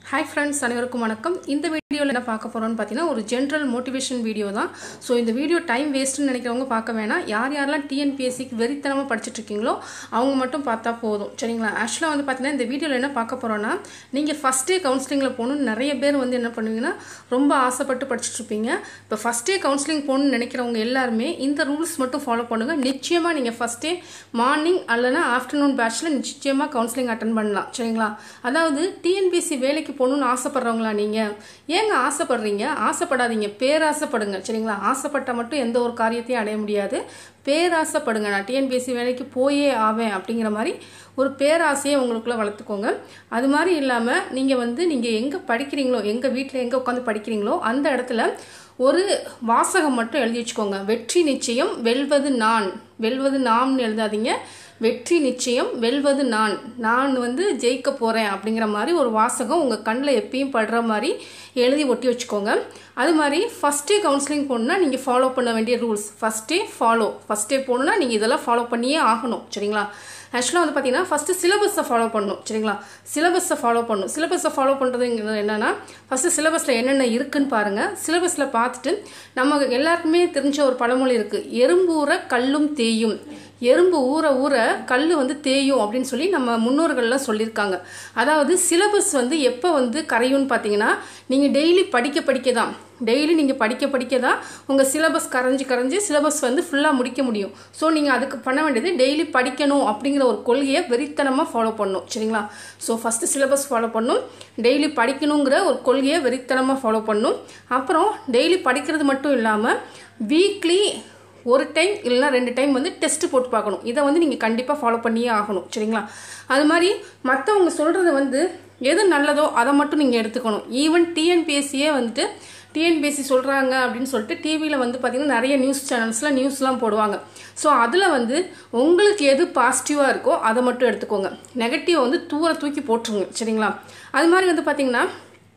hi friends அனைவருக்கும் வணக்கம் இந்த வீடியோவில் என்ன பார்க்க போகிறோம்னு பார்த்தீங்கன்னா ஒரு ஜென்ரல் மோட்டிவேஷன் வீடியோ தான் ஸோ இந்த வீடியோ டைம் வேஸ்ட்டுன்னு நினைக்கிறவங்க பார்க்க வேணாம் யார் யாரெல்லாம் டிஎன்பிஎஸ்சிக்கு வெறித்தனமாக படிச்சுட்டு இருக்கீங்களோ அவங்க மட்டும் பார்த்தா போதும் சரிங்களா ஆக்சுவலாக வந்து பார்த்தீங்கன்னா இந்த வீடியோவில் என்ன பார்க்க போகிறோன்னா நீங்கள் ஃபஸ்ட்டே கவுன்சிலிங்கில் போகணும்னு நிறைய பேர் வந்து என்ன பண்ணுவீங்கன்னா ரொம்ப ஆசைப்பட்டு படிச்சுட்டு இருப்பீங்க இப்போ ஃபஸ்ட்டே கவுன்சிலிங் போகணும்னு நினைக்கிறவங்க எல்லாருமே இந்த ரூல்ஸ் மட்டும் ஃபாலோ பண்ணுங்கள் நிச்சயமாக நீங்கள் ஃபஸ்ட்டே மார்னிங் அல்லனா ஆஃப்டர்நூன் பேட்ச்சில் நிச்சயமாக கவுன்சிலிங் அட்டன் பண்ணலாம் சரிங்களா அதாவது டிஎன்பிஎஸ்சி வேலைக்கு போகணும்னு ஆசைப்படுறவங்களா நீங்கள் ஏங்க ஆசைப்படுறீங்க ஆசைப்படாதீங்க பேராசைப்படுங்க சரிங்களா ஆசைப்பட்டால் மட்டும் எந்த ஒரு காரியத்தையும் அடைய முடியாது பேராசைப்படுங்க நான் டிஎன்பிஎஸ்சி வேலைக்கு போயே ஆவேன் அப்படிங்கிற மாதிரி ஒரு பேராசையை உங்களுக்குள்ளே வளர்த்துக்கோங்க அது மாதிரி இல்லாமல் நீங்கள் வந்து நீங்கள் எங்கே படிக்கிறீங்களோ எங்கள் வீட்டில் எங்கே உட்காந்து படிக்கிறீங்களோ அந்த இடத்துல ஒரு வாசகம் மட்டும் எழுதி வச்சுக்கோங்க வெற்றி நிச்சயம் வெல்வது நான் வெல்வது நாம்னு எழுதாதீங்க வெற்றி நிச்சயம் வெல்வது நான் நான் வந்து ஜெயிக்க போகிறேன் அப்படிங்கிற மாதிரி ஒரு வாசகம் உங்கள் கண்ணில் எப்பயும் படுற மாதிரி எழுதி ஒட்டி வச்சுக்கோங்க அது மாதிரி ஃபஸ்ட்டே கவுன்சிலிங் போகணுன்னா நீங்கள் ஃபாலோ பண்ண வேண்டிய ரூல்ஸ் ஃபஸ்ட்டே ஃபாலோ ஃபஸ்ட்டே போகணுன்னா நீங்கள் இதெல்லாம் ஃபாலோ பண்ணியே ஆகணும் சரிங்களா ஆக்சுவலாக வந்து பார்த்தீங்கன்னா ஃபஸ்ட்டு சிலபஸை ஃபாலோ பண்ணணும் சரிங்களா சிலபஸை ஃபாலோ பண்ணணும் சிலபஸை ஃபாலோ பண்ணுறதுங்கிறது என்னென்னா ஃபஸ்ட்டு சிலபஸில் என்னென்ன இருக்குன்னு பாருங்கள் சிலபஸில் பார்த்துட்டு நம்ம எல்லாருக்குமே தெரிஞ்ச ஒரு பழமொழி இருக்குது எறும்பூர கல்லும் தேயும் எறும்பு ஊற ஊற கல் வந்து தேயும் அப்படின்னு சொல்லி நம்ம முன்னோர்கள்லாம் சொல்லியிருக்காங்க அதாவது சிலபஸ் வந்து எப்போ வந்து கரையும்னு பார்த்தீங்கன்னா நீங்கள் டெய்லி படிக்க படிக்க தான் டெய்லி நீங்கள் படிக்க படிக்க தான் உங்கள் சிலபஸ் கரைஞ்சி கரைஞ்சி சிலபஸ் வந்து ஃபுல்லாக முடிக்க முடியும் ஸோ நீங்கள் அதுக்கு பண்ண வேண்டியது டெய்லி படிக்கணும் அப்படிங்கிற ஒரு கொள்கையை வெறித்தனமாக ஃபாலோ பண்ணணும் சரிங்களா ஸோ ஃபஸ்ட்டு சிலபஸ் ஃபாலோ பண்ணணும் டெய்லி படிக்கணுங்கிற ஒரு கொள்கையை வெறித்தனமாக ஃபாலோ பண்ணணும் அப்புறம் டெய்லி படிக்கிறது மட்டும் இல்லாமல் வீக்லி ஒரு டைம் இல்லைனா ரெண்டு டைம் வந்து டெஸ்ட் போட்டு பார்க்கணும் இதை வந்து நீங்கள் கண்டிப்பாக ஃபாலோ பண்ணியே ஆகணும் சரிங்களா அது மாதிரி மற்றவங்க சொல்கிறத வந்து எது நல்லதோ அதை மட்டும் நீங்கள் எடுத்துக்கணும் ஈவன் டிஎன்பிஎஸ்சியே வந்துட்டு டிஎன்பிஎஸ்சி சொல்கிறாங்க அப்படின்னு சொல்லிட்டு டிவியில் வந்து பார்த்திங்கன்னா நிறைய நியூஸ் சேனல்ஸில் நியூஸ்லாம் போடுவாங்க ஸோ அதில் வந்து உங்களுக்கு எது பாசிட்டிவாக இருக்கோ அதை மட்டும் எடுத்துக்கோங்க நெகட்டிவ் வந்து தூர தூக்கி போட்டுருங்க சரிங்களா அது மாதிரி வந்து பார்த்திங்கன்னா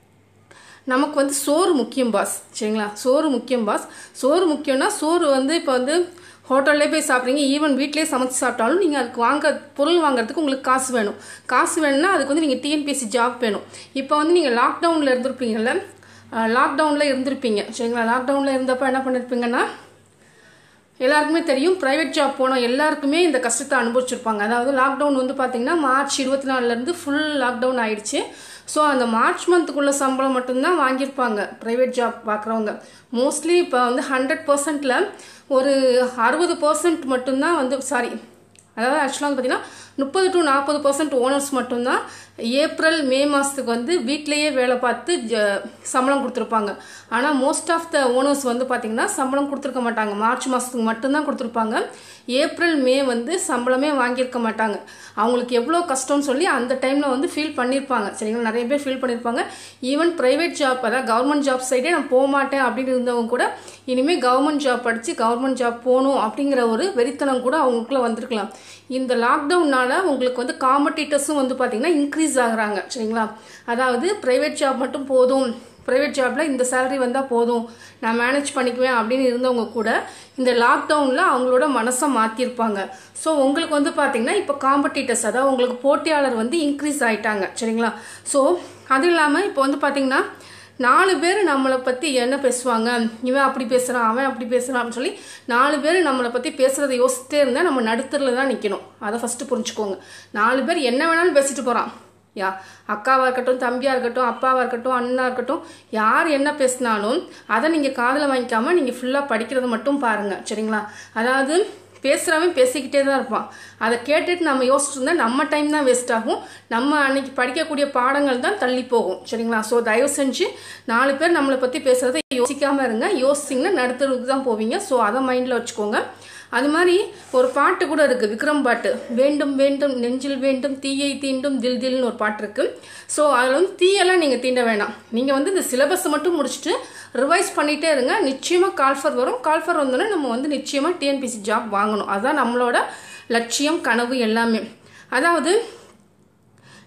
நமக்கு வந்து சோறு முக்கியம் பாஸ் சரிங்களா சோறு முக்கியம் பாஸ் சோறு முக்கியம்னா சோறு வந்து இப்போ வந்து ஹோட்டல்லே போய் சாப்பிட்றீங்க ஈவன் வீட்டிலே சமைச்சு சாப்பிட்டாலும் நீங்கள் அதுக்கு வாங்க பொருள் வாங்குறதுக்கு உங்களுக்கு காசு வேணும் காசு வேணும்னா அதுக்கு வந்து நீங்கள் டிஎன்பிஎஸ்சி ஜாப் வேணும் இப்போ வந்து நீங்கள் லாக்டவுனில் இருந்திருப்பீங்கல்ல லாக்டவுனில் இருந்திருப்பீங்க சரிங்களா லாக்டவுனில் இருந்தப்போ என்ன பண்ணியிருப்பீங்கன்னா எல்லாருக்குமே தெரியும் ப்ரைவேட் ஜாப் போன எல்லாருக்குமே இந்த கஷ்டத்தை அனுபவிச்சிருப்பாங்க அதாவது லாக்டவுன் வந்து பார்த்தீங்கன்னா மார்ச் இருபத்தி நாலுலேருந்து ஃபுல் லாக்டவுன் ஆயிடுச்சு ஸோ அந்த மார்ச் மந்த்துக்குள்ள சம்பளம் மட்டும்தான் வாங்கியிருப்பாங்க ப்ரைவேட் ஜாப் பார்க்குறவங்க மோஸ்ட்லி இப்போ வந்து ஹண்ட்ரட் பர்சன்டில் ஒரு அறுபது பர்சன்ட் மட்டும்தான் வந்து சாரி அதாவது ஆக்சுவலாக வந்து பார்த்திங்கன்னா முப்பது டு நாற்பது பர்சன்ட் ஓனர்ஸ் மட்டும்தான் ஏப்ரல் மே மாதத்துக்கு வந்து வீட்டிலையே வேலை பார்த்து ஜ சம்பளம் கொடுத்துருப்பாங்க ஆனால் மோஸ்ட் ஆஃப் த ஓனர்ஸ் வந்து பார்த்திங்கன்னா சம்பளம் கொடுத்துருக்க மாட்டாங்க மார்ச் மாதத்துக்கு மட்டும்தான் கொடுத்துருப்பாங்க ஏப்ரல் மே வந்து சம்பளமே வாங்கியிருக்க மாட்டாங்க அவங்களுக்கு எவ்வளோ கஷ்டம்னு சொல்லி அந்த டைமில் வந்து ஃபீல் பண்ணியிருப்பாங்க சரிங்களா நிறைய பேர் ஃபீல் பண்ணியிருப்பாங்க ஈவன் ப்ரைவேட் ஜாப் அதாவது கவர்மெண்ட் ஜாப் சைடே நான் போக மாட்டேன் அப்படின்னு இருந்தவங்க கூட இனிமேல் கவர்மெண்ட் ஜாப் படித்து கவர்மெண்ட் ஜாப் போகணும் அப்படிங்கிற ஒரு வெறித்தனம் கூட அவங்களுக்குள்ள வந்திருக்கலாம் இந்த லாக்டவுனால் உங்களுக்கு வந்து காம்படிட்டர்ஸும் வந்து பார்த்திங்கன்னா இன்க்ரீஸ் ஆகுறாங்க சரிங்களா அதாவது ப்ரைவேட் ஜாப் மட்டும் போதும் ப்ரைவேட் ஜாப்பில் இந்த சேலரி வந்தால் போதும் நான் மேனேஜ் பண்ணிக்குவேன் அப்படின்னு இருந்தவங்க கூட இந்த லாக்டவுனில் அவங்களோட மனசை மாற்றிருப்பாங்க ஸோ உங்களுக்கு வந்து பார்த்திங்கன்னா இப்போ காம்படிட்டர்ஸ் அதாவது உங்களுக்கு போட்டியாளர் வந்து இன்க்ரீஸ் ஆகிட்டாங்க சரிங்களா ஸோ அது இல்லாமல் இப்போ வந்து பார்த்திங்கன்னா நாலு பேர் நம்மளை பற்றி என்ன பேசுவாங்க இவன் அப்படி பேசுகிறான் அவன் அப்படி பேசுகிறான் அப்படின்னு சொல்லி நாலு பேர் நம்மளை பற்றி பேசுகிறத யோசிச்சிட்டே இருந்தால் நம்ம நடுத்தரில் தான் நிற்கணும் அதை ஃபஸ்ட்டு புரிஞ்சுக்கோங்க நாலு பேர் என்ன வேணாலும் பேசிட்டு போகிறான் யா அக்காவாக இருக்கட்டும் தம்பியாக இருக்கட்டும் அப்பாவாக இருக்கட்டும் அண்ணா இருக்கட்டும் யார் என்ன பேசினாலும் அதை நீங்கள் காதில் வாங்கிக்காமல் நீங்கள் ஃபுல்லாக படிக்கிறத மட்டும் பாருங்கள் சரிங்களா அதாவது பேசுகிறவன் பேசிக்கிட்டே தான் இருப்பான் அதை கேட்டுட்டு நம்ம யோசிச்சுட்டு இருந்தால் நம்ம டைம் தான் வேஸ்ட் ஆகும் நம்ம அன்னைக்கு படிக்கக்கூடிய பாடங்கள் தான் தள்ளி போகும் சரிங்களா ஸோ தயவு செஞ்சு நாலு பேர் நம்மளை பற்றி பேசுகிறத யோசிக்காமல் இருங்க யோசிச்சிங்கன்னா நடுத்தருக்கு தான் போவீங்க ஸோ அதை மைண்டில் வச்சுக்கோங்க அது மாதிரி ஒரு பாட்டு கூட இருக்குது விக்ரம் பாட்டு வேண்டும் வேண்டும் நெஞ்சில் வேண்டும் தீயை தீண்டும் தில் தில்னு ஒரு பாட்டு இருக்குது ஸோ அதில் வந்து தீயெல்லாம் நீங்கள் தீண்ட வேணாம் நீங்கள் வந்து இந்த சிலபஸை மட்டும் முடிச்சுட்டு ரிவைஸ் பண்ணிகிட்டே இருங்க நிச்சயமாக கால்ஃபர் வரும் கால்ஃபர் வந்தோன்னே நம்ம வந்து நிச்சயமாக டிஎன்பிசி ஜாப் வாங்கணும் அதுதான் நம்மளோட லட்சியம் கனவு எல்லாமே அதாவது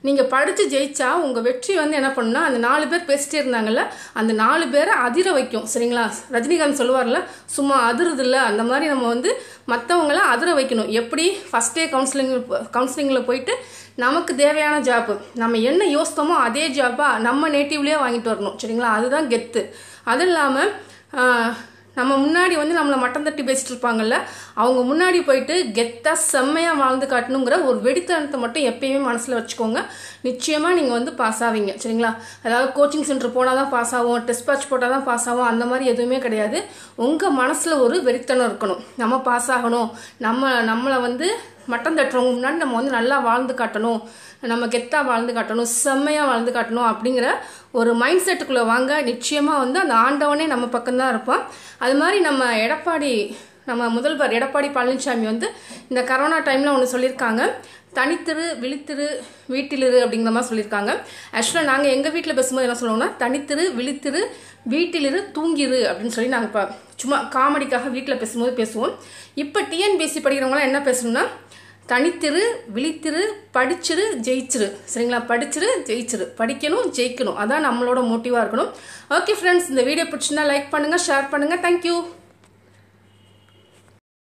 நீங்கள் படித்து ஜெயிச்சா உங்கள் வெற்றி வந்து என்ன பண்ணுன்னா அந்த நாலு பேர் பேசிட்டே இருந்தாங்கல்ல அந்த நாலு பேரை அதிர வைக்கும் சரிங்களா ரஜினிகாந்த் சொல்லுவார்ல சும்மா அதிருது இல்லை அந்த மாதிரி நம்ம வந்து மற்றவங்கள அதிர வைக்கணும் எப்படி ஃபஸ்ட்டே கவுன்சிலிங் கவுன்சிலிங்கில் போயிட்டு நமக்கு தேவையான ஜாப்பு நம்ம என்ன யோசித்தோமோ அதே ஜாப்பாக நம்ம நேட்டிவ்லேயே வாங்கிட்டு வரணும் சரிங்களா அதுதான் கெத்து அது இல்லாமல் நம்ம முன்னாடி வந்து நம்மளை மட்டம் தட்டி பேசிட்டு இருப்பாங்கல்ல அவங்க முன்னாடி போயிட்டு கெத்தாக செம்மையாக வாழ்ந்து காட்டணுங்கிற ஒரு வெடித்தனத்தை மட்டும் எப்பயுமே மனசில் வச்சுக்கோங்க நிச்சயமாக நீங்கள் வந்து பாஸ் ஆவீங்க சரிங்களா அதாவது கோச்சிங் சென்டர் போனால் தான் பாஸ் ஆகும் டெஸ்ட் பேட்ச் போட்டால் தான் பாஸ் ஆகும் அந்த மாதிரி எதுவுமே கிடையாது உங்கள் மனசில் ஒரு வெறித்தனம் இருக்கணும் நம்ம பாஸ் ஆகணும் நம்ம நம்மளை வந்து மட்டம் தட்டுறவங்க முன்னாடி நம்ம வந்து நல்லா வாழ்ந்து காட்டணும் நம்ம கெத்தாக வாழ்ந்து காட்டணும் செம்மையாக வாழ்ந்து காட்டணும் அப்படிங்கிற ஒரு மைண்ட் செட்டுக்குள்ளே வாங்க நிச்சயமாக வந்து அந்த ஆண்டவனே நம்ம பக்கம்தான் இருப்பான் அது மாதிரி நம்ம எடப்பாடி நம்ம முதல்வர் எடப்பாடி பழனிசாமி வந்து இந்த கரோனா டைமில் ஒன்று சொல்லியிருக்காங்க தனித்திரு விழித்திரு வீட்டிலிரு அப்படிங்கிற மாதிரி சொல்லியிருக்காங்க ஆக்சுவலாக நாங்கள் எங்கள் வீட்டில் பேசும்போது என்ன சொல்லுவோம்னா தனித்திரு விழித்திரு வீட்டிலிரு தூங்கிரு அப்படின்னு சொல்லி நாங்கள் இப்போ சும்மா காமெடிக்காக வீட்டில் பேசும்போது பேசுவோம் இப்போ டிஎன்பிஎஸ்சி படிக்கிறவங்களாம் என்ன பேசணும்னா தனித்திரு விழித்திரு படிச்சிரு ஜெயிச்சிரு சரிங்களா படிச்சிரு ஜெயிச்சிரு படிக்கணும் ஜெயிக்கணும் அதான் நம்மளோட மோட்டிவாக இருக்கணும் ஓகே ஃப்ரெண்ட்ஸ் இந்த வீடியோ பிடிச்சிருந்தா லைக் பண்ணுங்கள் ஷேர் பண்ணுங்கள் தேங்க்யூ